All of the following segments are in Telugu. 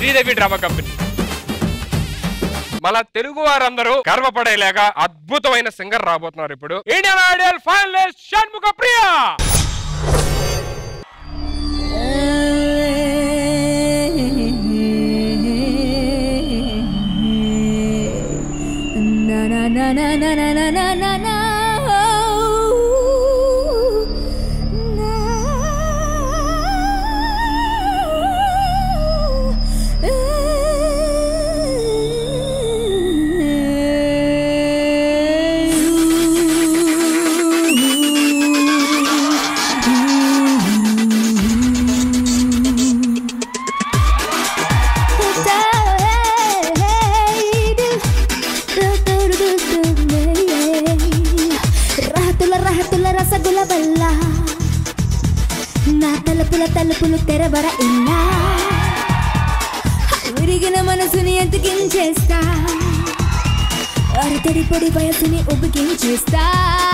శ్రీదేవి డ్రామా కంపెనీ మన తెలుగు వారందరూ గర్వపడేలాగా అద్భుతమైన సింగర్ రాబోతున్నారు ఇప్పుడు Indian Idol finalist Shanmukha Priya Na na na na na na na na na na రహతుల రహతుల రసగుల వల్ల నా తలుపుల తలుపులు తెరవర ఇల్లా విరిగిన మనసుని ఎతికించేస్తా అరతడి పొడి వయసుని ఉబికించేస్తా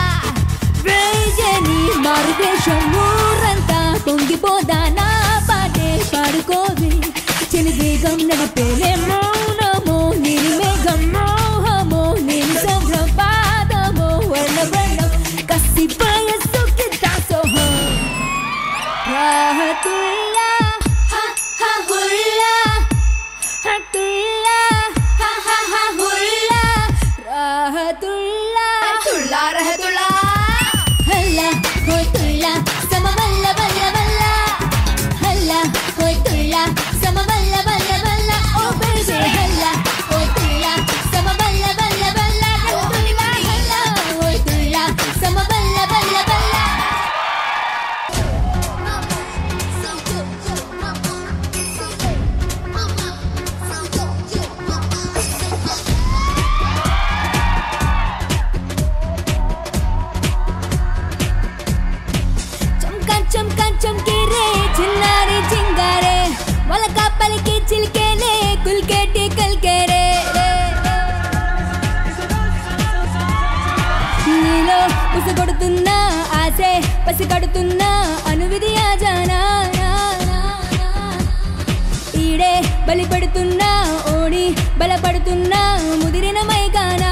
వేయని మారువేషం ఊరంతా పొంగిపోదా నా పాటే పాడుకోవి చెలివేగం నడిపేనే మౌనమో నేను మేఘం మోహమో నేను సంభ్రపాదమో వర్ణ వర్ణం కసి వయస్సుకి దాసోహం రాహతుల్లా హ హ హుల్లా హతుల్లా హ హ హ హుల్లా రాహతుల్లా తుల్లా రహతుల్లా హల్లా హోతుల్లా సమవల్ల వల్ల వల్ల హల్లా హోతుల్లా సమవల్ల వల్ల వల్ల ఓ బేబీ హల్లా హోతుల్లా సమవల్ల వల్ల వల్ల హల్లా హల్లా హోతుల్లా సమవల్ల వల్ల వల్ల చంకా చంకా చంకేరే చిన్నారి చింగారే మొలక పలికి చిల్కేనే కుల్కేటి కల్కేరే నీలో ఉసగొడుతున్నా ఆసే పసిగడుతున్నా అనువిధి ఆజానా ఈడే బలి పెడుతున్నా ఓడి బలపడుతున్నా ముదిరిన మైకానా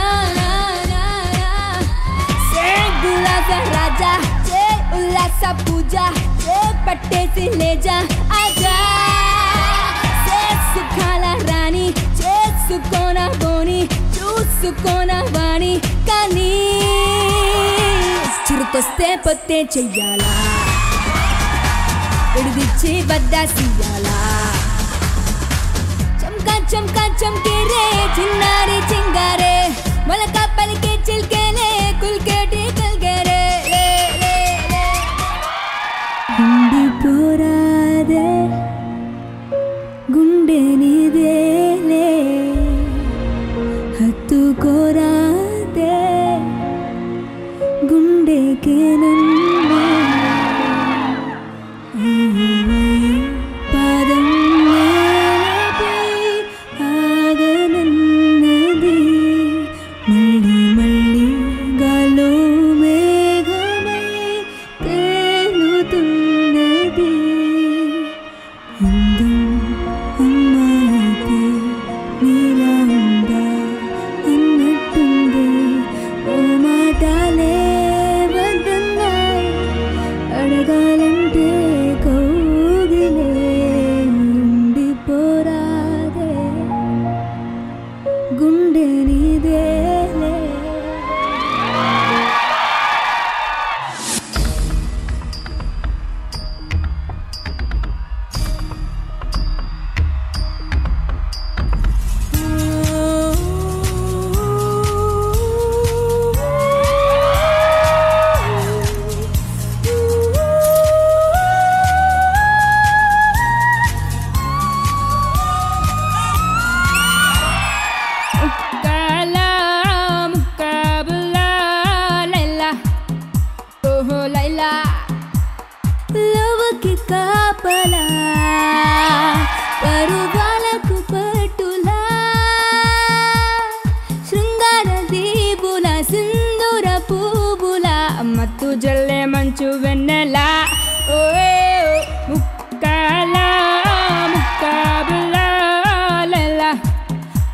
సే గులాస రాజా చే ఉల్లాస పూజ చే పట్టేసి లేజా ఆజా సే సుఖాల రాణి చేసుకోన బోని చూసుకోన వాణి కానీ చురుకొస్తే పొత్తే చెయ్యాలా విడిదిచ్చి బద్దాసియాలా చంకా చంకా చంకేరే చిన్నారి చింగారే మొలక పలికి చిల్కేనే కుల్కేటి కల్గేరే లే, లే, లే. ఉండిపోరాదే గుండె నీదేలే హత్తుకోరాదే గుండెకే నన్ను పాదం నేలపై ఆగనన్నే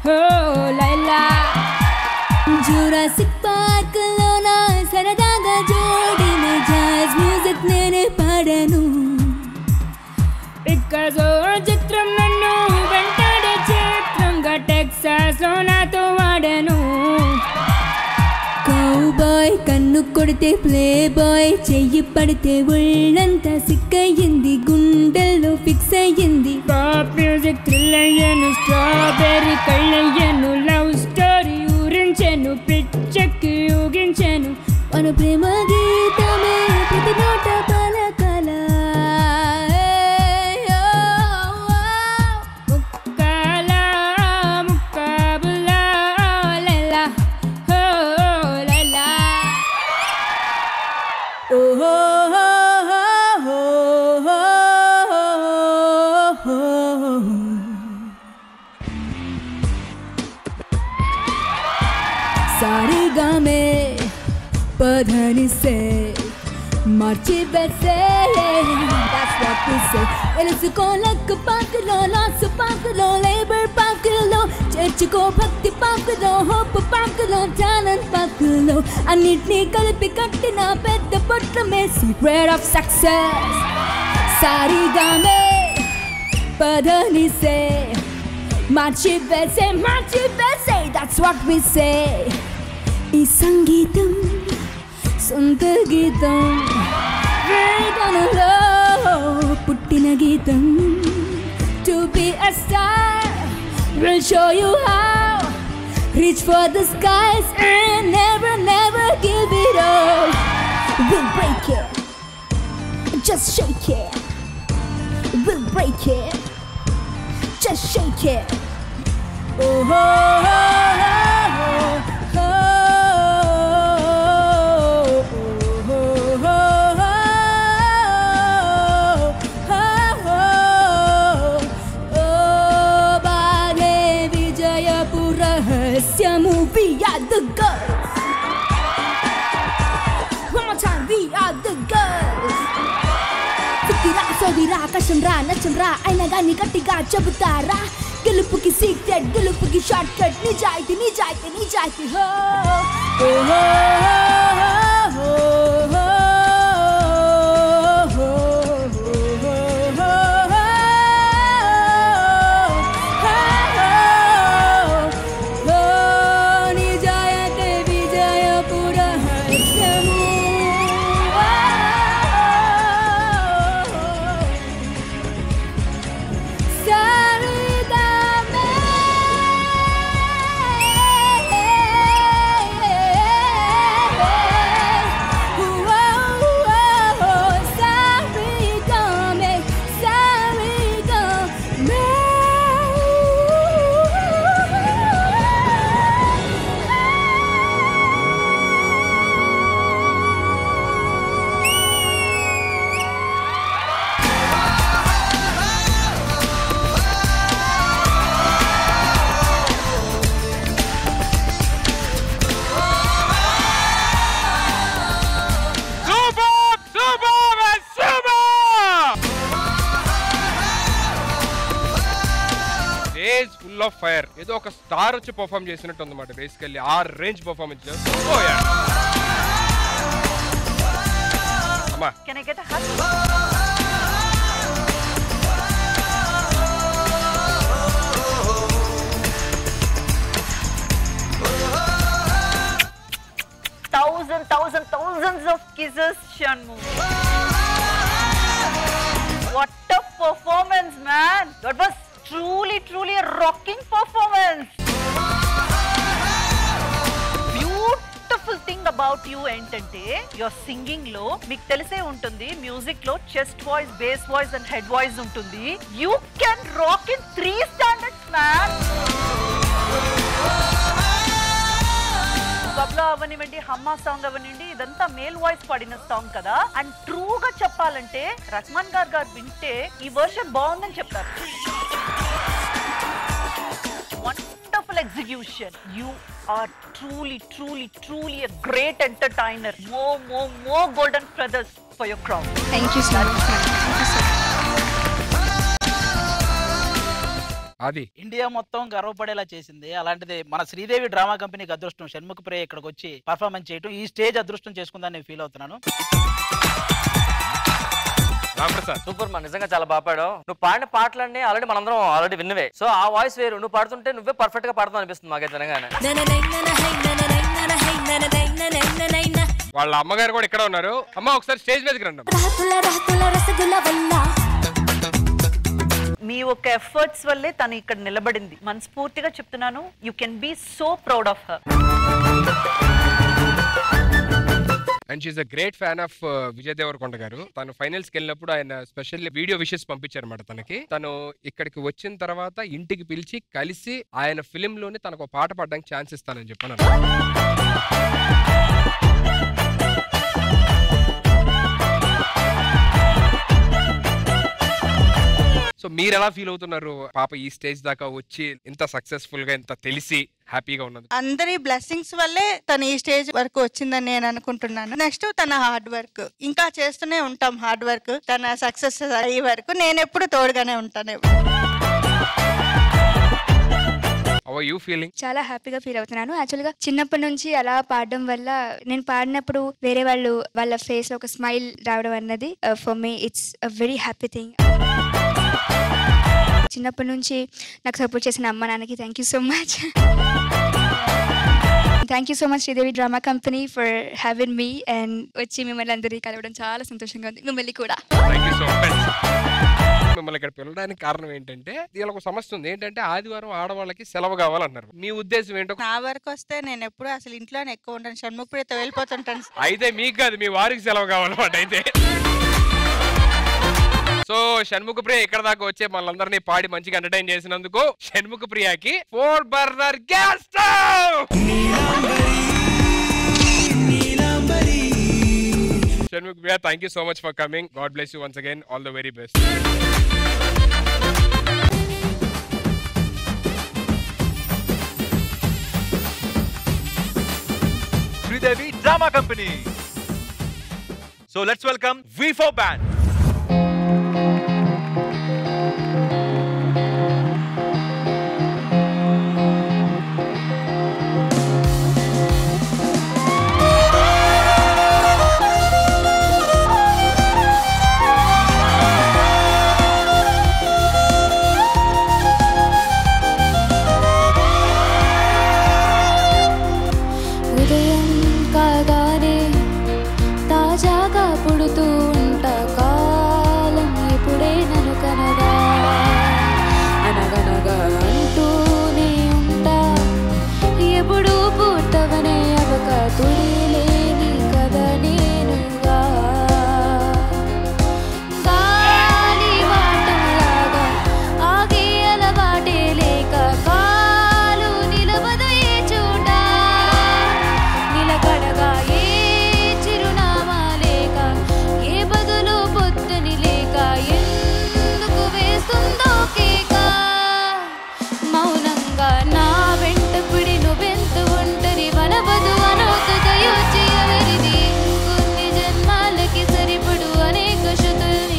Oh, Laila. జూరాసిక్ పార్క్ లోన సరదాగా జోడిన జాజ్ మ్యూజిక్ నేనే పాడాను పికాసో చిత్రం నన్ను వెంటాడే చిత్రంగా టెక్సాస్ లో నాతో వాడాను బాయ్ కన్ను కొడితే ప్లే బాయ్ చెయ్యి పడితే ఒళ్ళంతా సిక్కయ్యింది గుండెల్లో ఫిక్స్ అయ్యింది పాప్ మ్యూజిక్ థ్రిల్ అయ్యాను స్ట్రాబెర్రీ కళ్ళయ్యాను లవ్ స్టోరీ ఊరించాను పిచ్చెక్కి ఊగించాను మన ప్రేమ గీతమే ప్రతి నోట పలకల ముక్కాల ముక్కాబులా లైలా హో లైలా ఓహో సారీగా మే పధని సే మార్చి బెసే That's what we say తెలుసుకో లక్ పాకులో లాస్ పాకులో లేబర్ పాకులో చేర్చుకో భక్తి పాకులో హోప్ పాకులో టాలెంట్ పాకులో అన్నిటినీ కలిపి కట్టిన పెద్ద పొట్లమే సీక్రెట్ ఆఫ్ సక్సెస్ సారీగా మే పధని సే మార్చి బెసే మార్చి బెసే That's what we say ఈ సంగీతం సొంత గీతం వేదనలో పుట్టిన గీతం to be a star will show you how reach for the skies and never never give it up we'll break it just shake it we'll break it just shake it oh, oh, oh, oh, oh. We are the girls. One more time, we are the girls. సుత్తిరా సోదిరా కష్టంరా నచ్చంరా అయినా గాని గట్టిగా చెబుతారా గెలుపుకి సీక్రెట్ గెలుపుకి షార్ట్ కట్ నిజాయితీ నిజాయితీ నిజాయితీ హో ఓ హో హో హో హో నిజాయితీ విజయపుర హస్తము super super super stage full of fire ఏదో ఒక స్టార్ వచ్చి పర్ఫామ్ చేసినట్టు ఉందన్నమాట బేసికల్లీ ఆ రేంజ్ పర్ఫార్మెన్స్ అమ్మా Can I get a hug? Thousand, thousand, thousands of kisses, Shanmu. What a performance, man! That was truly, truly a rocking performance. Beautiful thing about you ఏంటంటే యువర్ సింగింగ్ లో మీకు తెలిసే ఉంటుంది మ్యూజిక్ లో chest voice base voice and head voice ఉంటుంది you can rock in three standards man బబ్లా అవనివ్వండి హమ్మా సాంగ్ అవనివ్వండి ఇదంతా మేల్ వాయిస్ పాడిన సాంగ్ కదా అండ్ ట్రూగా చెప్పాలంటే రహమాన్ గారు గారు వింటే ఈ వర్షన్ బాగుందని చెప్తారు wonderful execution. You are truly, truly, truly a great entertainer. More, more, more golden feathers for your crown. Thank you so much. ma'am. Thank you so much. అది ఇండియా మొత్తం గర్వపడేలా చేసింది అలాంటిది మన శ్రీదేవి డ్రామా కంపెనీకి అదృష్టం షణ్ముఖ ప్రియ ఇక్కడికి వచ్చి పర్ఫార్మెన్స్ చేయటం ఈ స్టేజ్ అదృష్టం చేసుకుందని నేను ఫీల్ అవుతున్నాను రామప్రసాద్ సూపర్ మా నిజంగా చాలా బాగా పాడావు నువ్వు పాడిన పాటలన్నీ ఆల్రెడీ మనందరం ఆల్రెడీ విన్నవే సో ఆ వాయిస్ వేరు నువ్వు పాడుతుంటే నువ్వే పర్ఫెక్ట్ గా పాడుతావు అనిపిస్తుంది మాకైతే వినగానే వాళ్ళ అమ్మగారు కూడా ఇక్కడ ఉన్నారు అమ్మ ఒకసారి స్టేజ్ మీదకి రండి అమ్మ. రాతుల రాతుల రసగుల్ల వల్ల మీ ఒక్క ఎఫర్ట్స్ వల్లే తను ఇక్కడ నిలబడింది మనస్ఫూర్తిగా చెప్తున్నాను you can be so proud of her and she's a great fan of Vijay Devarakonda garu తను ఫైనల్స్ కి వెళ్ళినప్పుడు ఆయన స్పెషల్ వీడియో విషెస్ పంపించారన్నమాట తనకి తను ఇక్కడికి వచ్చిన తర్వాత ఇంటికి పిలిచి కలిసి ఆయన ఫిలిం లోనే తనకు ఒక పాట పాడడానికి ఛాన్స్ ఇస్తానని చెప్పాను సో మీరు ఎలా ఫీల్ అవుతున్నారు పాప ఈ స్టేజ్ దాకా వచ్చి ఇంత సక్సెస్ఫుల్ గా ఇంత తెలిసి హ్యాపీగా ఉన్నది అందరి బ్లెస్సింగ్స్ వల్లే తను ఈ స్టేజ్ వరకు వచ్చిందని నేను అనుకుంటున్నాను నెక్స్ట్ తన హార్డ్ వర్క్ ఇంకా చేస్తూనే ఉంటాం హార్డ్ వర్క్ తన సక్సెస్ అయ్యే వరకు నేను ఎప్పుడు తోడుగానే ఉంటాను హౌ యూ ఫీలింగ్ చాలా హ్యాపీగా ఫీల్ అవుతున్నాను యాక్చువల్గా చిన్నప్పటి నుంచి అలా పాడడం వల్ల నేను పాడినప్పుడు వేరే వాళ్ళు వాళ్ళ ఫేస్ లో ఒక స్మైల్ రావడం అన్నది for me it's a very happy thing చిన్నప్పటి నుంచి నాకు సపోర్ట్ చేసిన అమ్మ నాన్నకి thank you so much thank you so much Sridevi Drama Company for having me and వచ్చి మిమ్మల్ని అందరికీ కలవడం చాలా సంతోషంగా ఉంది మిమ్మల్ని కూడా థ్యాంక్ యూ సో మచ్ మిమ్మల్ని ఇక్కడ పిలవడానికి కారణం ఏంటంటే దీనికి ఒక సమస్య ఉంది ఏంటంటే ఆదివారం ఆడవాళ్ళకి సెలవు కావాలన్నారు మీ ఉద్దేశం ఏంటో నా వరకు వస్తే నేను ఎప్పుడు అసలు ఇంట్లోనే ఎక్కువ ఉంటాను షణ్ముఖప్రియతో వెళ్ళిపోతుంటాను అయితే మీకు కాదు మీ వారికి సెలవు కావాలన్నమాట అయితే సో షణ్ముఖ ప్రియ ఇక్కడ దాకా వచ్చే మనందరినీ పాడి మంచిగా ఎంటర్టైన్ చేసినందుకు షణ్ముఖ ప్రియకి four burner gas stove Shanmukha Priya thank you so much for coming God bless you once again all the very best Sridevi Drama Company. So let's welcome V4 Band. ఉదయం కాగానే తాజాగా పుడుతూ ఉంట కాలం ఇప్పుడే నన్ను కనగా అనగనగా అంటూనే ఉంటా ఎప్పుడు పూర్తవనే అవక తుడిలేని కథ నేనుగా గాలి వాటంలాగా ఆగే అలవాటే లేక కాలు నిలవదు ఏ చోట నిలకడగా ఏ చిరునామా లేక ఏ బదులు పొద్దుని లేక ఎందుకు వేస్తుందో కేక మౌనంగా నా వెంట పిడి నువ్వెంత ఒంటరి వనవదు అనొక దయోచి ఎవరిది కొన్ని జన్మాలకి సరిపడు అనేక శృతుల్ని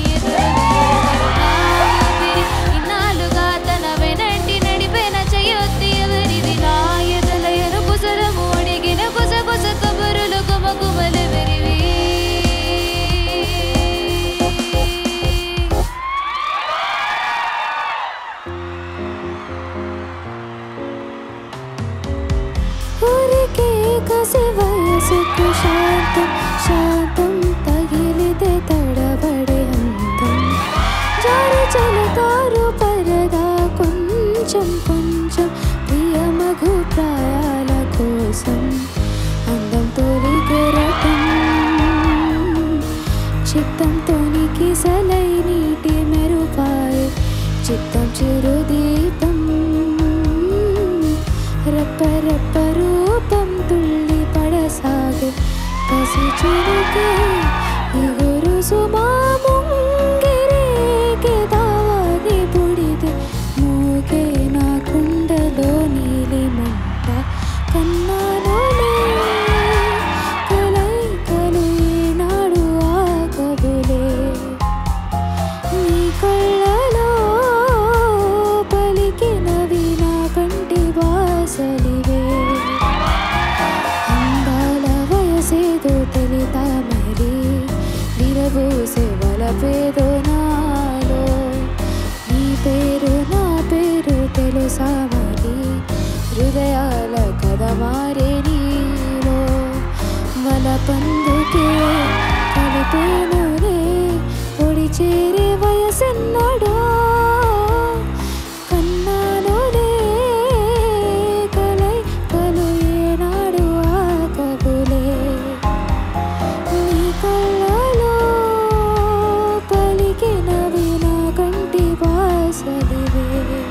ఎదురు ఇన్నాళ్ళుగా తన వెనంటి నడిపెన చేయొద్ది ఎవరిది నా ఎదల ఎరుపు సరము అడిగిన కొస కొస కబురులు గుమగుమలెవరివి ఊరికే కసి వయసుకు శాంతం శాంతం తగిలితే తడబడే అంతం జారి చలకారు పరదా కొంచెం కొంచెం ప్రియ మగు ప్రాయాల కోసం అందం తొలికెరటం చిత్తంతో కిసలై నీటి మెరుపాయ్ చిత్తం చిరుదీపం రప్ప రప్ప రూపం తుళ్ళి పడసాగే పసి చిరుకే ఇగురు సుమా ముంగిరేకే దావాని పుడితే మూగే నా కుండలో నీలి మంట కన్నానులే కలై కలు ఈనాడు ఆగబులే నీ కళ్ళలో పలికిన చేసే వలపేదో నాలో నీ పేరు నా పేరు తెలుసా మరి హృదయాల కథ మారే నీలో వలపందుకే కలిపేనునే పొడి చేరే వయసెన్నడో కన్నాలోనే కలై కలు ఏనాడు ఆ కబులే నీ కళ్ళలో పలికినవి నా కంటి వాసలివే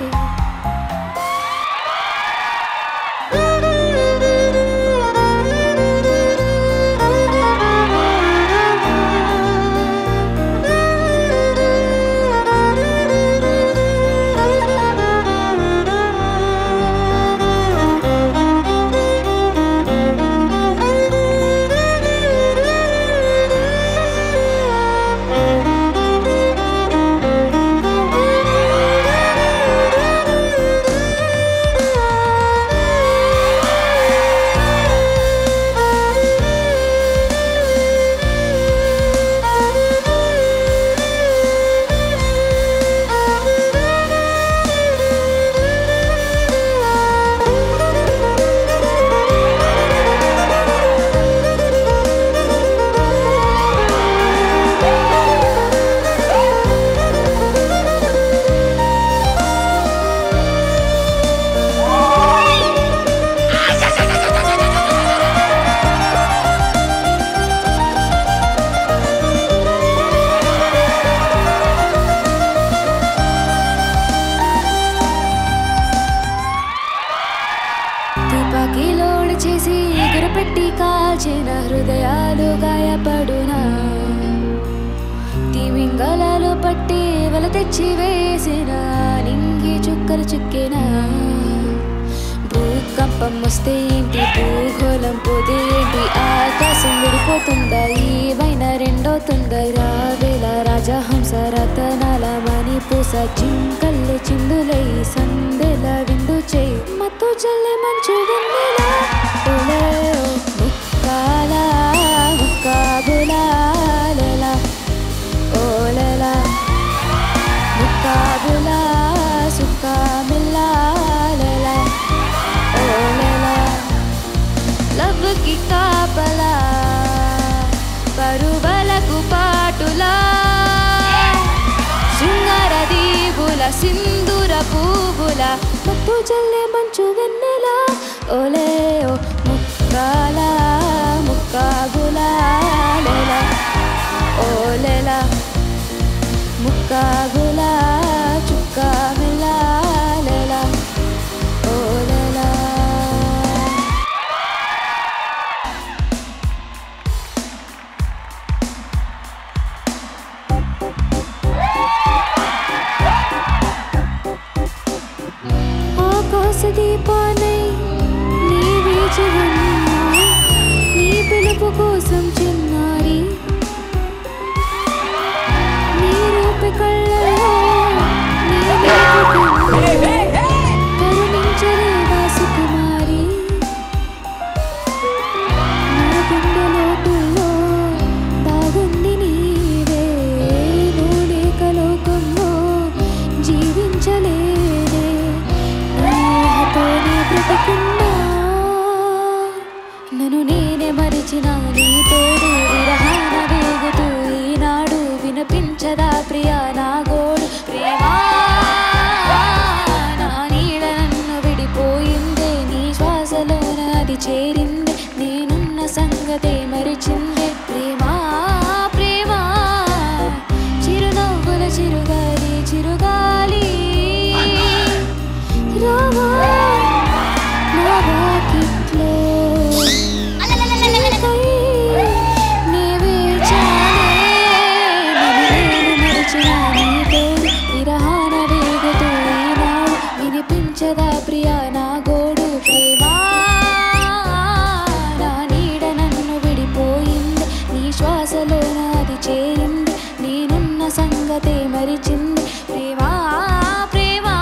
తుపాకీ లోడ్ చేసి ఎగురుపెట్టి కాల్చిన హృదయాలు గాయపడునా తిమింగలాలు పట్టి వల తెచ్చి వేసిన నింగి చుక్కలు చుక్కిన భూకంపం వస్తే ఏంటి భూగోళం పోతే ఏంటి ఆకాశం విడిపోతుందా ఏవైనా రెండవుతుందా రావేల రాజహంస రతనాల మణి పూస జింకల్లి చిందులై సందెల విందు చేయి మత్తు చల్లే మంచు వెన్నెల ఓలే ఓ ముక్కాల ముక్కాబులాలెల ఓలెల ముక్కాబులా సుక్కా మిల్లాలెల ఓలెల లవ్ కి కాపలా పరువలకు పాటులా శృంగార దీవుల సింధూర పువ్వుల మత్తు జల్లే మంచు వెన్నెల ఓలే ఓ ముక్కాల ముక్కాగులాలెల ఓలెల ముక్కాగుల చుక్క మిల్లాలెల ఓలెల ఆకాశ దీపానై నీ వేచి ఉన్నా నీ పిలుపు కోసం చిన్నారి నీ రూపి కళ్ళలో నీ వెలుగుతున్నా. కరుణించలేవా సుకుమారి నా గుండె లోతుల్లో దాగుంది నీవే నువ్వు లేక లోకంలో జీవించలేనే నా ఊహతోనే బ్రతికున్నా నన్ను నేనే మరిచిన నీ తోడు విరహాన వేగుతూ ఈనాడు వినిపించదా ప్రియా నా గోడు ప్రేమా నా నీడ నన్ను విడిపోయిందే నీ శ్వాసలోన అది చేరిందే నేనున్న సంగతే మరిచిందే ప్రేమా ప్రేమా చిరునవ్వుల చిరుగాలి చిరుగాలి రావా నా వాకిట్లో నీకై నే వేచానే. నన్ను నేను మరిచిన నీ తోడు విరహాన వేగుతూ ఈనాడు వినిపించదా ప్రియా నా గోడు ప్రేమా నా నీడ నన్ను విడిపోయింది నీ శ్వాసలో నాది చేరింది నేనున్న సంగతే మరిచింది ప్రేమా ప్రేమా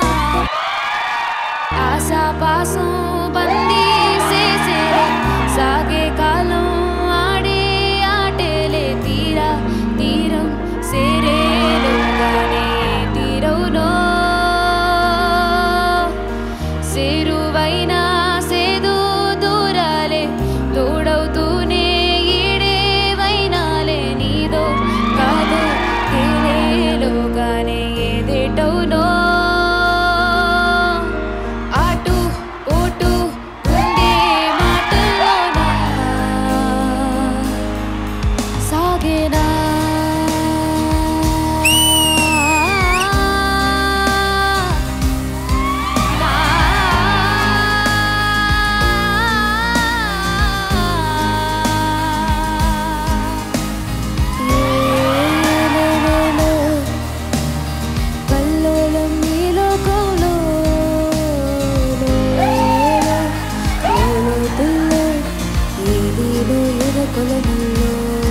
ఆశాపాసం బందీ చేసేరే సాగే కాలం ఆడే ఆటేలే తీరా తీరా చేరువైనా సేదు దూరాలే తోడవుతూనే ఈడేవైనాలే నీదో కాదో తేలేలోగానే ఏదేటవునో ఆటు ఓటు ఉండే మాటల్లోనా సాగేనా కల్లోలం ఈ లోకంలో లోతుల్లో ఏదిలో ఎదకొలముల్లో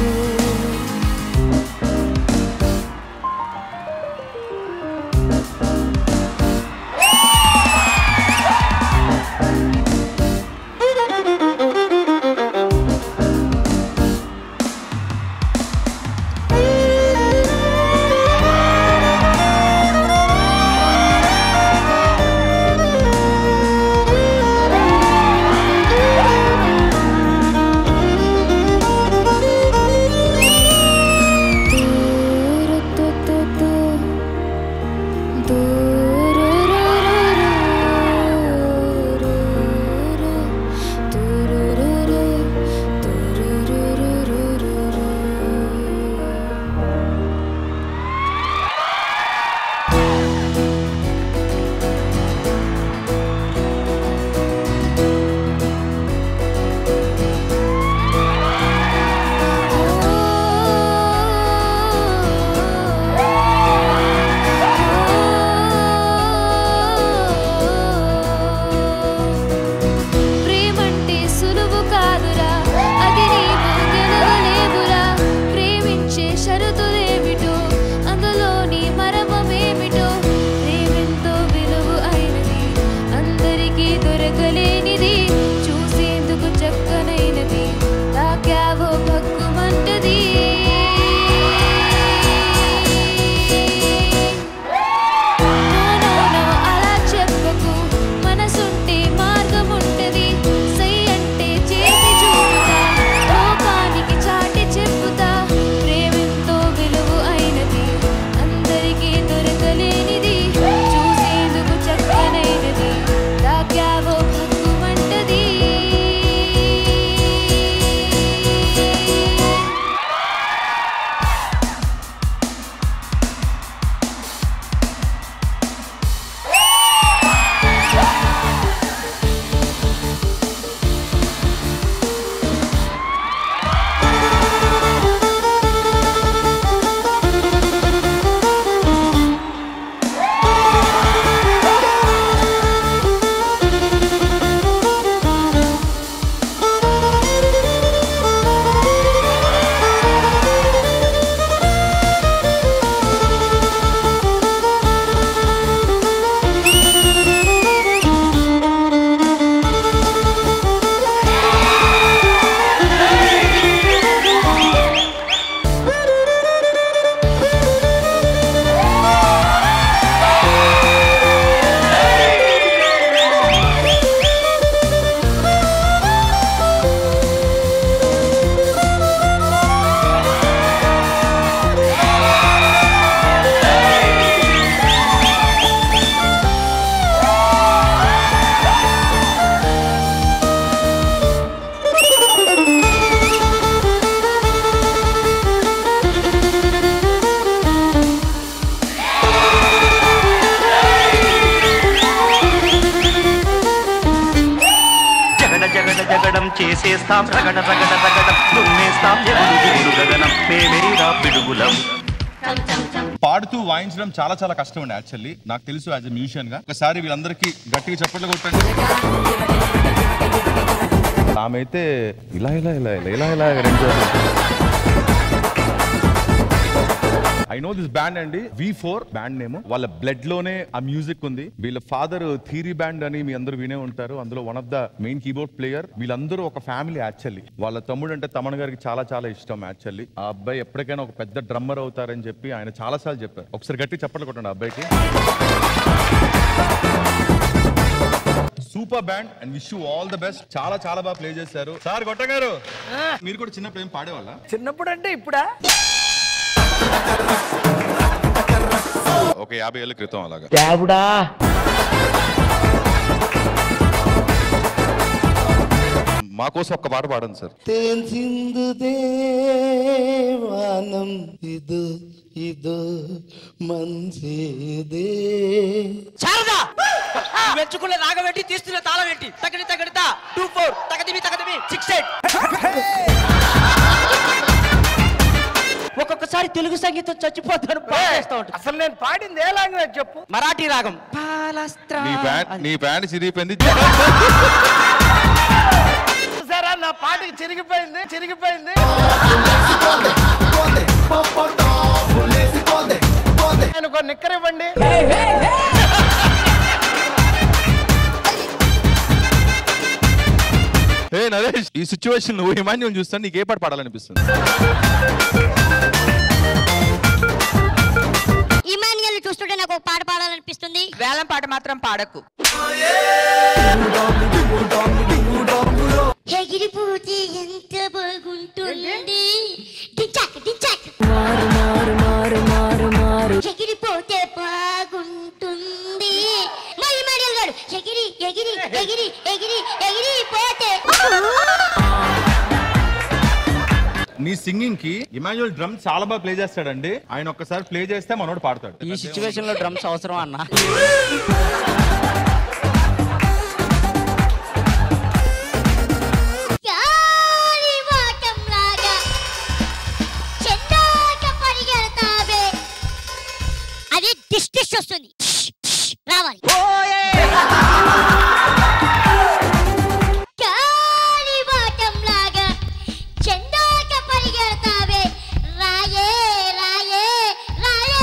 ప్రేమంటే సులువు కాదురా అది నీవు గెలవలేవురా ప్రేమించే షరతులేమిటో అందులోని మరమమేమిటో ప్రేమెంతో విలువ అయినది అందరికీ దొరకలేనిది చూసేందుకు చక్కనైనది తాకావో భక్కుమంటది నో నో నో అలా చెప్పకు మనసుంటే మార్గం ఉంటది సై అంటే చేసి చూపుతా లోకానికి చాటి చెప్పుతా ప్రేమంతో విలువ అయినది అందరికీ దొరకలేనిది చూసేందుకు చక్కనైనది తాకావో భక్కుమంటది జగడ జగడ జగడం చేసేస్తాం రగడ రగడ రగడం దున్నేస్తాం ఎగుడు దిగుడు గగనం మేమేరా పిడుగులం పాడుతూ వాయించడం చాలా చాలా కష్టం అండి యాక్చువల్లీ నాకు తెలుసు యాజ్ ఎ మ్యూజిషియన్ గా ఒకసారి వీళ్ళందరికీ గట్టిగా చప్పట్లు కొట్టండి ఆమె అయితే ఇలా ఇలా ఇలా ఇలా ఇలా ఇలా రెండు ఐ నో దిస్ బ్యాండ్ అండి వి ఫోర్ బ్యాండ్ నేమ్ వాళ్ళ బ్లడ్ లోనే ఆ మ్యూజిక్ ఉంది వీళ్ళ ఫాదర్ థీరీ బ్యాండ్ అని మీ అందరూ వినే ఉంటారు అందులో one of the main keyboard player వీళ్ళందరూ ఒక ఫ్యామిలీ యాక్చువల్లీ వాళ్ళ తమ్ముడు అంటే తమన్ గారికి చాలా చాలా ఇష్టం యాక్చువల్లీ ఆ అబ్బాయి ఎప్పటికైనా ఒక పెద్ద డ్రమ్మర్ అవుతారని చెప్పి ఆయన చాలా సార్లు చెప్పారు ఒకసారి గట్టి చప్పట్లు కొట్టండి ఆ అబ్బాయికి super band and wish you all the best చాలా చాలా బాగా ప్లే చేశారు సార్ గొట్ట గారు మీరు కూడా చిన్నప్పుడు ఏం పాడేవాళ్ళ చిన్నప్పుడు అంటే ఇప్పుడా ఒక యాభై ఏళ్ళ క్రితం అలాగా దేవుడా మా కోసం ఒక్క పాట పాడండి సార్ తేల్చిందు దేవానం ఇది ఇది మంచిదే శారదా వెంచుకున్న నాగబెట్టి తీస్తున్న తాళం ఏంటి తగడి తగడితా టూ ఫోర్ తగదిమి తగదిమి సిక్స్ ఎయిట్ ఒక్కొక్కసారి తెలుగు సంగీతం చచ్చిపోతాను పాడేస్తా ఉంటాను అసలు నేను పాడింది ఏ లాంగ్వేజ్ చెప్పు మరాఠీ రాగం పాలస్త్రా నీ బ్యాండ్ నీ బ్యాండ్ చిరిగిపోయింది సరే నా పాటకి చిరిగిపోయింది చిరిగిపోయింది నేను కొన్ని నిక్కర ఇవ్వండి ఏ నరేష్ ఈ సిచ్యువేషన్ నువ్వు హిమాన్యుని చూస్తాను నీకు ఏ పాట పాడాలనిపిస్తుంది ఇమాన్యుల్ చూస్తుంటే నాకు ఒక పాట పాడాలనిపిస్తుంది వేలం పాట మాత్రం పాడకు ఎగిరిపోతే ఎంత బాగుంటుంది డించాక్ డించాక్ ఎగిరిపోతే బాగుంటుంది మా ఇమాన్యుల్ గారు ఎగిరి ఎగిరి ఎగిరి ఎగిరి ఎగిరిపోతే నీ సింగింగ్ కి ఇమాన్యుల్ డ్రమ్ చాలా బాగా ప్లే చేస్తాడండి ఆయన ఒక్కసారి ప్లే చేస్తే మనోడు పాడతాడు ఈ సిచ్యువేషన్ లో డ్రమ్స్ అవసరం అన్న గాలివాటంలాగా చెందాక పరిగెడతావే అది డిష్ డిష్ వస్తుంది రావాలి గాలివాటంలాగా చెందాక పరిగెడతావే రాయే రాయే రాయే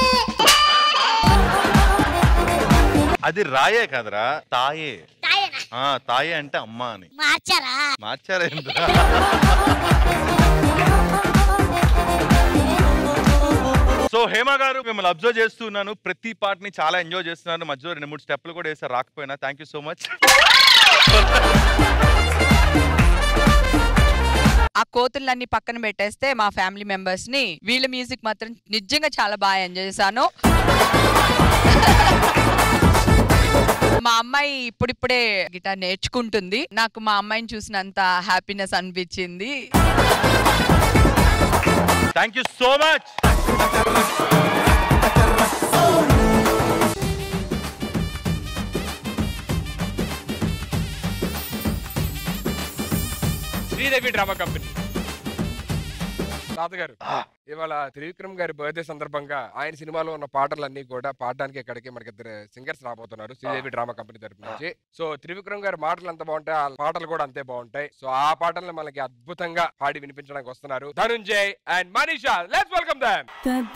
అది రాయే కదరా తాయే తాయేనా ఆ తాయే అంటే అమ్మ అని మార్చారా మార్చారా ఏంట్రా? సో హేమ గారు మిమ్మల్ని అబ్జర్వ్ చేస్తున్నాను ప్రతి పార్ట్ ని చాలా ఎంజాయ్ చేస్తున్నాను మధ్యలో రెండు మూడు స్టెప్లు కూడా వేసారు రాకపోయినా థ్యాంక్ యూ సో మచ్ ఆ కోతులన్నీ పక్కన పెట్టేస్తే మా ఫ్యామిలీ మెంబర్స్ ని వీళ్ళ మ్యూజిక్ మాత్రం నిజంగా చాలా బాగా ఎంజాయ్ చేశాను మా అమ్మాయి ఇప్పుడిప్పుడే గిటార్ నేర్చుకుంటుంది నాకు మా అమ్మాయిని చూసినంత హ్యాపీనెస్ అనిపించింది thank you so much Sridevi Drama Company తాతగారు ఇవాళ త్రివిక్రమ్ గారి బర్త్డే సందర్భంగా ఆయన సినిమాలో ఉన్న పాటలన్నీ కూడా పాడడానికి ఇక్కడికి మనకి ఇద్దరు సింగర్స్ రాబోతున్నారు శ్రీదేవి డ్రామా కంపెనీ తరపు నుంచి సో త్రివిక్రమ్ గారి మాటలు ఎంత బాగుంటాయి ఆ పాటలు కూడా అంతే బాగుంటాయి సో ఆ పాటలను మనకి అద్భుతంగా పాడి వినిపించడానికి వస్తున్నారు Dhanunjay and Manisha let's welcome దమ్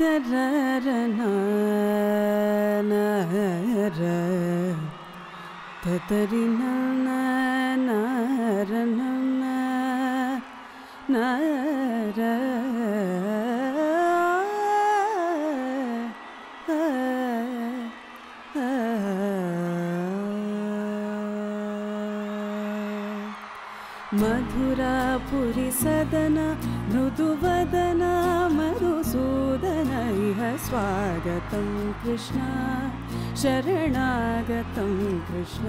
మధురాపురి సదన మృదువదన మధుసూదన ఇహ స్వాగతం కృష్ణ శరణాగతం కృష్ణ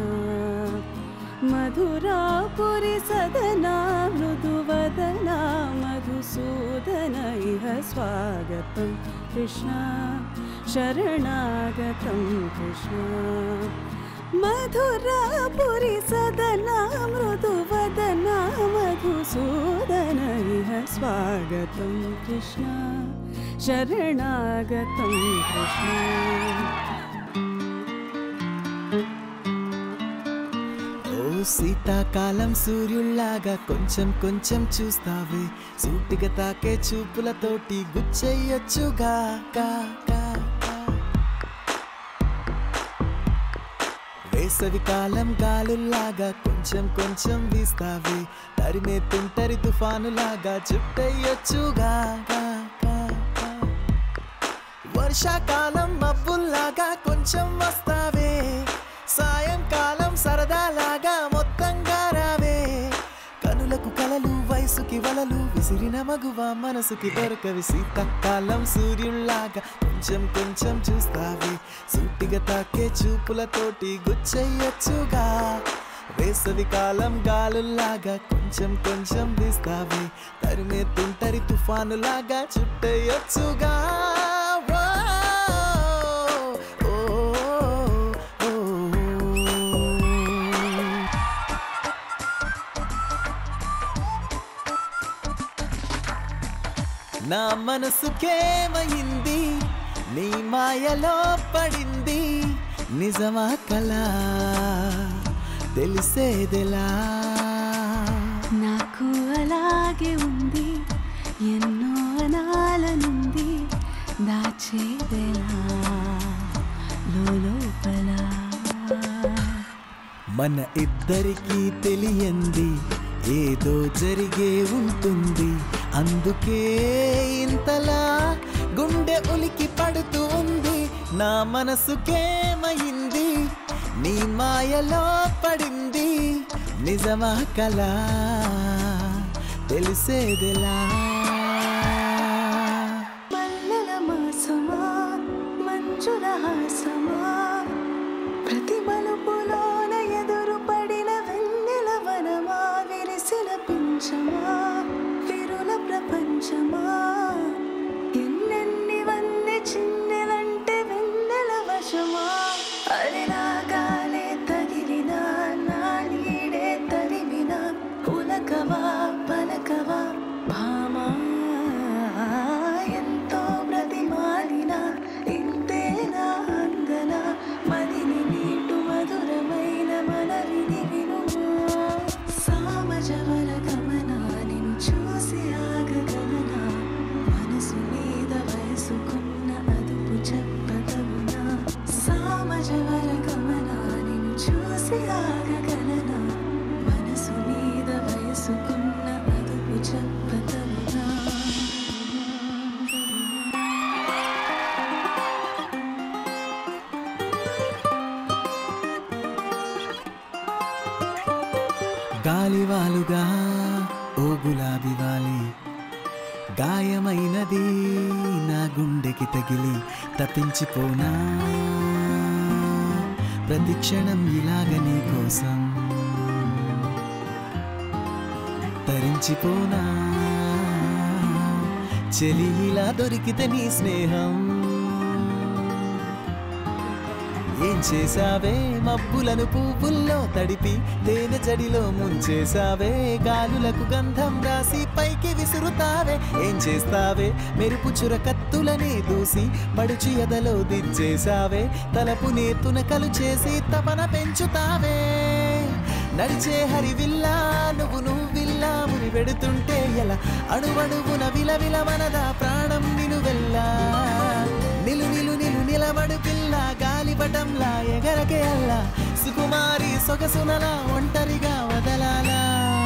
మధురాపురి సదన మృదువదన మధుసూదన ఇహ స్వాగతం కృష్ణ శరణాగతం కృష్ణ మధురాపురి సదనా మృదువదనా మధుసూదన ఇహ స్వాగతం కృష్ణ శరణాగతం కృష్ణ ఓ శీతాకాలం సూర్యుల్లాగా కొంచెం కొంచెం చూస్తావే సూటిగా తాకే చూపులతోటి గుచ్చెయ్యొచ్చుగా గా గా గా. వేసవి కాలం గాలుల్లాగా కొంచెం కొంచెం వీస్తావే తరిమే తుంటరి తుఫానులాగా చుట్టయ్యొచ్చుగా గా గా గా. వర్షాకాలం మబ్బుల్లాగా కొంచెం వస్తావే సాయంకాలం సరదాలాగా మొత్తంగా రావే కనులకు కలలు వయసుకి వలలు విసిరిన మగువ మనసుకి దొరకవి శీతాకాలం సూర్యుల్లాగా కొంచెం కొంచెం చూస్తావి సూటిగా తాకే చూపులతోటి గుచ్చెయ్యొచ్చుగా వేసవి కాలం గాలుల్లాగా కొంచెం కొంచెం వీస్తావి తరిమే తుంటరి తుఫానులాగా చుట్టయొచ్చుగా ఓ, ఓ, ఓ. నా మనసుకేమైంది నీ మాయలో పడింది నిజమా కలా తెలిసేదెలా నాకు అలాగే ఉంది ఎన్నో అనాలనుంది దాచేదెలా లోపల మన ఇద్దరికీ తెలియంది ఏదో జరిగే ఉంటుంది అందుకే ఇంతలా గుండె ఉలికి పడుతూ ఉంది నా మనసుకేమైంది నీ మాయలో పడింది నిజమా కలా తెలిసేదెలా మల్లెల మాసమా మంచుల హాసమా ప్రతి మలుపులోన ఎదురు పడిన వెన్నెల వనమా విరిసిన పించమా విరుల ప్రపంచమా ఎన్నెన్ని వన్నె చిన్నెలంటే వెన్నెల వశమా అరిలాగానే తగిలిన నా నీడే తరిమిన పులకవా పలకవా భామా ఎంతో బ్రతిమాలిన ఇంతేనా అందన మదిని నీటు మధురమైన మనవిని వినుమా సామజవర గమన నిన్ను చూసి ఆగగలనా మనసు మీద వయసుకున్న అదుపు చెప్పగలనా సామజవర గమన నిన్ను చూసి ఆగగలనా మనసు మీద వయసుకున్న అదుపు చెప్పగలనా గాలివాలుగా ఓ గులాబీ వాలి గాయమైనది నా గుండెకి తగిలి తప్పించిపోనా ప్రతి క్షణం ఇలాగ నీ కోసం తరించిపోనా చెలి ఇలా దొరికితే నీ స్నేహం ఏం చేసావే మబ్బులను పువ్వుల్లో తడిపి తేనె జడిలో ముంచేసావే గాలులకు గంధం రాసి పైకి విసురుతావే ఏం చేస్తావే మెరుపు చురకత్తులనే దూసి పడుచు ఎదలో దించేసావే తలపు నేతునకలు చేసి తపన పెంచుతావే నడిచే హరివిల్లా నువ్వు నువ్విల్లా ముని పెడుతుంటే ఎలా అణువణువున విలవిల మనదా ప్రాణం నిలువెల్లా నిలు నిలు నిలు నిలబడు పిల్ల గాలిపటంలా ఎగరకే అల్లా సుకుమారి సొగసునలా ఒంటరిగా వదలాలా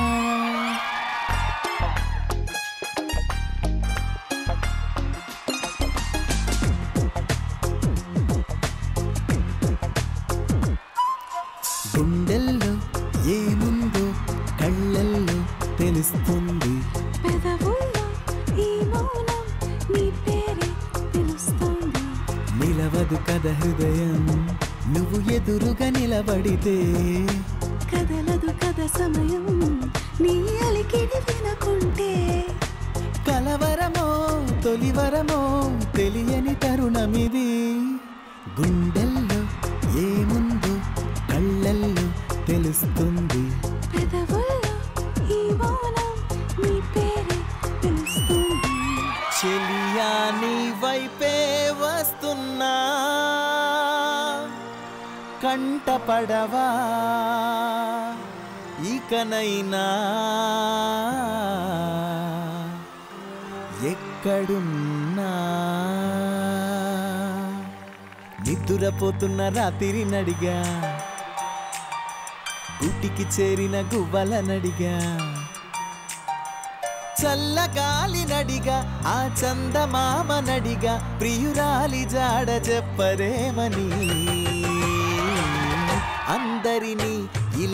గుండెల్లో ఏముందో కళ్ళల్లో తెలుస్తుంది పెదవుల్లో ఈ మౌనం నీ పేరే పిలుస్తుంది నిలవదు కథ హృదయం నువ్వు ఎదురుగా నిలబడితే కదలదు కథ సమయం నీ అలికిడి వినకుంటే కలవరమో తొలివరమో తెలియని తరుణమిది గుండెల్లో ఏముందో కళ్ళల్లో తెలుస్తుంది పెదవుల్లో ఈ మౌనం నీ పేరే పిలుస్తుంది చెలియా నీ వైపే వస్తున్నా కంటపడవా ఇకనైనా ఎక్కడున్నా నిద్దురపోతున్న రాత్రి నడిగా గుటికి చేరిన గువ్వల నడిగా చల్లగాలి నడిగా ఆ చందమామ నడిగా ప్రియురాలి జాడ చెప్పరేమని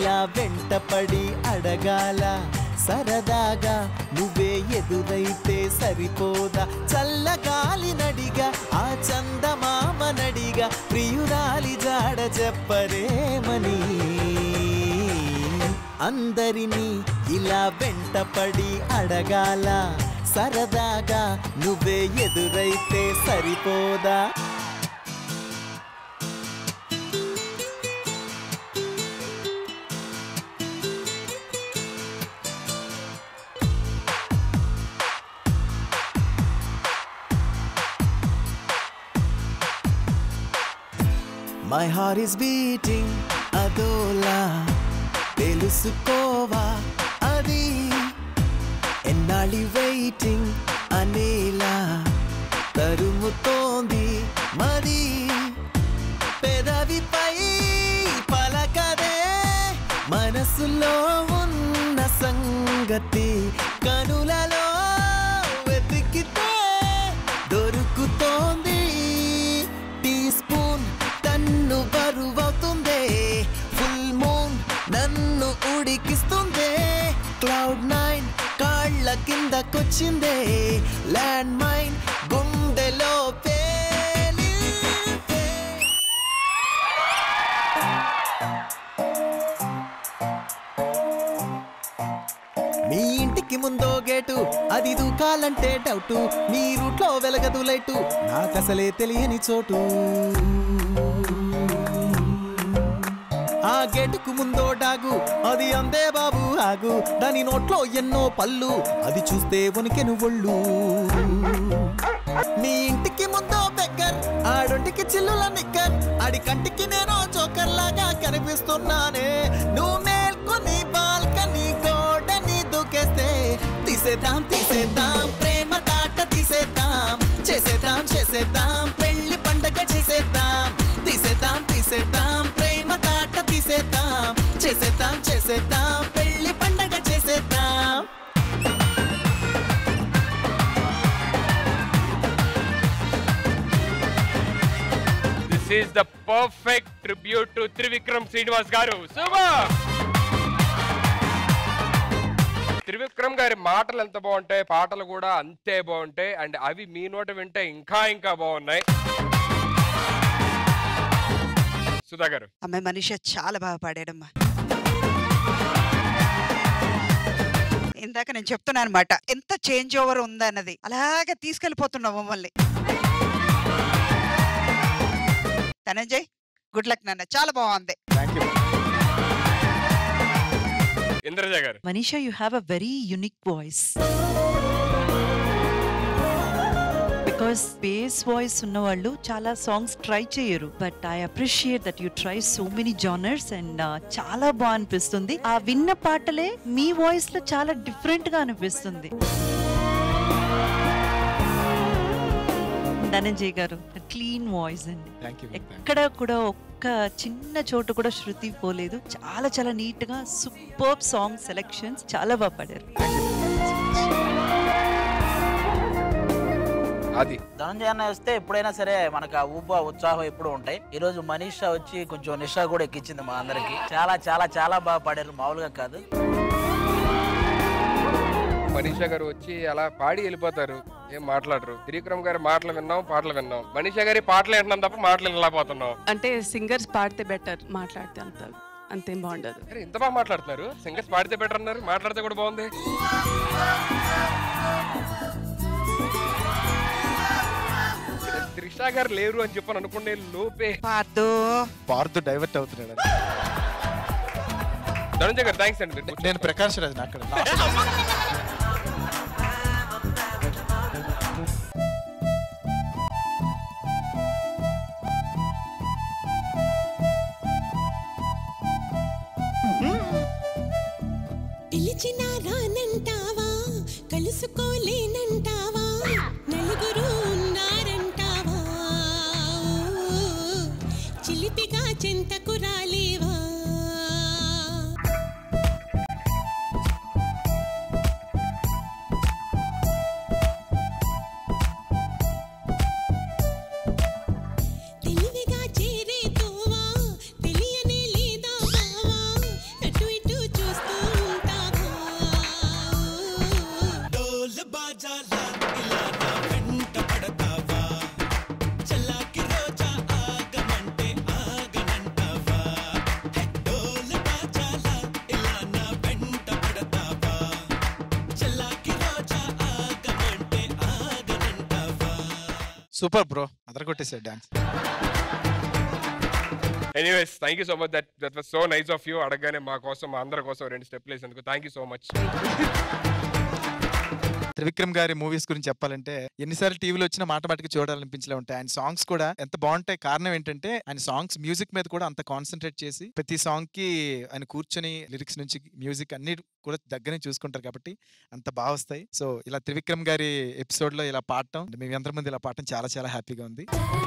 ఇలా వెంటపడి అడగాల సరదాగా నువ్వే ఎదురైతే సరిపోదా చల్లగాలి నడిగా ఆ చందమామ నడిగా ప్రియురాలి జాడ చెప్పరేమని అందరినీ ఇలా వెంటపడి అడగాల సరదాగా నువ్వే ఎదురైతే సరిపోదా మై హార్ ఇస్ బీటింగ్ అదోలా తెలుసుకోవా అది ఎన్నాళ్ళి వెయిటింగ్ అనేలా తరుముతోంది మరి పెదవిపై పలకదే మనసులో ఉన్న సంగతి కనులలో వెతికితే దొరుకుతోంది టీ స్పూన్ తన్ను బరువవుతుందే ఫుల్ మూన్ నన్ను ఉడికిస్తుందే క్లౌడ్ నైన్ కాళ్ళ కిందకొచ్చిందే ల్యాండ్ మైన్ గుండెలో పేలితే మీ ఇంటికి ముందో గేటు అది దూకాలంటే డౌటు మీ రూట్లో వెలగదు లైటు నాకసలే తెలియని చోటు ఆ గేటుకు ముందో డాగు అది అందే బాబు ఆగు దాని నోట్లో ఎన్నో పళ్ళు అది చూస్తే వణికెను ఒళ్ళు మీ ఇంటికి ముందో బెగ్గర్ ఆడొంటికి చిల్లుల నిక్కర్ ఆడి కంటికి నేను జోకర్ లాగా కనిపిస్తున్నానే నువ్వు మేల్కొని బాల్కనీ గోడని దూకేస్తే తీసేద్దాం తీసేద్దాం ప్రేమ దాట తీసేద్దాం చేసేద్దాం చేసేద్దాం పెళ్లి పండగ చేసేద్దాం తీసేద్దాం తీసేద్దాం ప్రేమ దాట తీసేద్దాం చేసేద్దాం చేసేద్దాం పెళ్లి పండగ చేసేద్దాం this is the perfect tribute to Trivikram Srinivas garu super Trivikram గారి మాటలు ఎంత బాగుంటాయి పాటలు కూడా అంతే బాగుంటాయి అండ్ అవి మీ నోట వింటే ఇంకా ఇంకా బాగున్నాయి సుధా గారు అమ్మాయి మనిషి చాలా బాగా పాడాడమ్మా ఇందాక నేను చెప్తున్నాను అనమాట ఎంత చేంజ్ ఓవర్ ఉందన్నది అలాగే తీసుకెళ్ళిపోతున్నావు మమ్మల్ని ధనంజయ్ గుడ్ లక్ నాన్న చాలా బాగుంది ఇంద్రజ గారు Manisha, you have a very unique voice. Because base voice ఉన్న వాళ్ళు చాలా సాంగ్స్ ట్రై చేయరు but I appreciate that you try so many genres and చాలా బాగా అనిపిస్తుంది ఆ విన్న పాటలే మీ వాయిస్ లో చాలా డిఫరెంట్ గా అనిపిస్తుంది ధనంజయ్ గారు క్లీన్ వాయిస్ అండి ఎక్కడ కూడా ఒక్క చిన్న చోటు కూడా శృతి పోలేదు చాలా చాలా నీట్ గా సూపర్ సాంగ్ సెలెక్షన్స్ చాలా బాగా పాడారు అది ధనంజయ అన్న వస్తే ఎప్పుడైనా సరే మనకు ఆ ఊప ఉత్సాహం ఎప్పుడు ఉంటాయి ఈ రోజు మనీషా వచ్చి కొంచెం నిషా కూడా ఎక్కించింది మా అందరికి చాలా చాలా చాలా బాగా పాడారు మామూలుగా కాదు మనీషా గారు వచ్చి అలా పాడి వెళ్ళిపోతారు ఏం మాట్లాడరు త్రివిక్రమ్ గారి మాటలు విన్నాం పాటలు విన్నాం మనీషా గారి పాటలు వింటున్నాం తప్ప మాటలు వినలేకపోతున్నాం అంటే సింగర్స్ పాడితే బెటర్ మాట్లాడితే అంత అంతేం బాగుండదు అరే ఇంత బాగా మాట్లాడుతున్నారు సింగర్స్ పాడితే బెటర్ అన్నారు మాట్లాడితే కూడా బాగుంది త్రిషా గారు లేరు అని చెప్పని అనుకునే లోపే పార్దు పార్దు డైవర్ట్ అవుతున్నాడు ధనంజయ్ గారు థ్యాంక్స్ అండి నేను ప్రకాష్ రాజ్ అక్కడ పిలిచినా రానంటావా కలుసుకోలేనంటావా నలుగురు ఉన్నారంటావా చిలిపిగా చెంతకు రాలేవా తెలివిగా చేరే తోవా తెలియనే లేదా బావా సూపర్ బ్రో అదర కొట్టేసాడు dance anyways thank you so much that that was so nice of you అడగగానే మా కోసం మా అందరి కోసం రెండు స్టెప్లు వేసేందుకు thank you so much Trivikram గారి మూవీస్ గురించి చెప్పాలంటే ఎన్నిసార్లు టీవీలో వచ్చినా మాట మాటికి చూడాలనిపించలే ఉంటాయి ఆయన సాంగ్స్ కూడా ఎంత బాగుంటాయి కారణం ఏంటంటే ఆయన సాంగ్స్ మ్యూజిక్ మీద కూడా అంత కాన్సన్ట్రేట్ చేసి ప్రతి సాంగ్ కి ఆయన కూర్చొని లిరిక్స్ నుంచి మ్యూజిక్ అన్ని కూడా దగ్గర నుంచి చూసుకుంటారు కాబట్టి అంత బాగా వస్తాయి సో ఇలా త్రివిక్రమ్ గారి ఎపిసోడ్ లో ఇలా పాడటం మేము ఎంతమంది మంది ఇలా పాడటం చాలా చాలా హ్యాపీగా ఉంది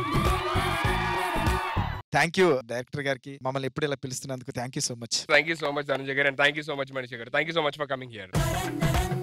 థ్యాంక్ యూ డైరెక్టర్ గారికి మమ్మల్ని ఎప్పుడు ఇలా పిలుస్తున్నందుకు thank you so much thank you so much Dhananjay garu and thank you so much Manisha garu thank you so much for coming here